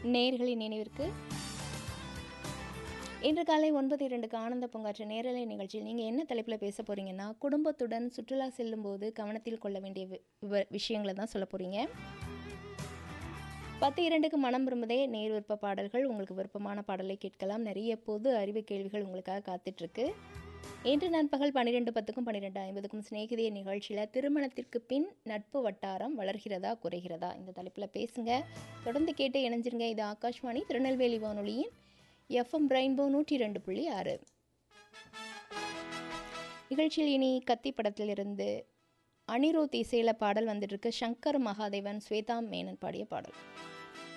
நேர்களின் நினைவிற்கு இன்று காலை ஒன்பது இரண்டுக்கு ஆனந்த பூங்காற்று நேரலை நிகழ்ச்சியில் நீங்கள் என்ன தலைப்பில் பேச போகிறீங்கன்னா குடும்பத்துடன் சுற்றுலா செல்லும்போது கவனத்தில் கொள்ள வேண்டிய வி- வ- விஷயங்களை தான் சொல்ல போகிறீங்க பத்து இரண்டுக்கு மனம் விரும்புதே நேர் விருப்ப பாடல்கள் உங்களுக்கு விருப்பமான பாடலை கேட்கலாம் நிறைய பொது அறிவு கேள்விகள் உங்களுக்காக காத்துட்ருக்கு இன்று நண்பகல் பன்னிரெண்டு பத்துக்கும் பன்னிரெண்டு ஐம்பதுக்கும் சிநேகிதிய நிகழ்ச்சியில் திருமணத்திற்கு பின் நட்பு வட்டாரம் வளர்கிறதா குறைகிறதா இந்த தலைப்பில் பேசுங்க தொடர்ந்து கேட்டு இணைஞ்சிருங்க இது ஆகாஷ்வாணி திருநெல்வேலி வானொலியின் எஃப்எம் ரெயின்போ நூற்றி ரெண்டு புள்ளி ஆறு நிகழ்ச்சியில் இனி கத்தி படத்திலிருந்து அனிருத் இசையில் பாடல் வந்துட்டு இருக்கு சங்கர் மகாதேவன் ஸ்வேதா மேனன் பாடிய பாடல்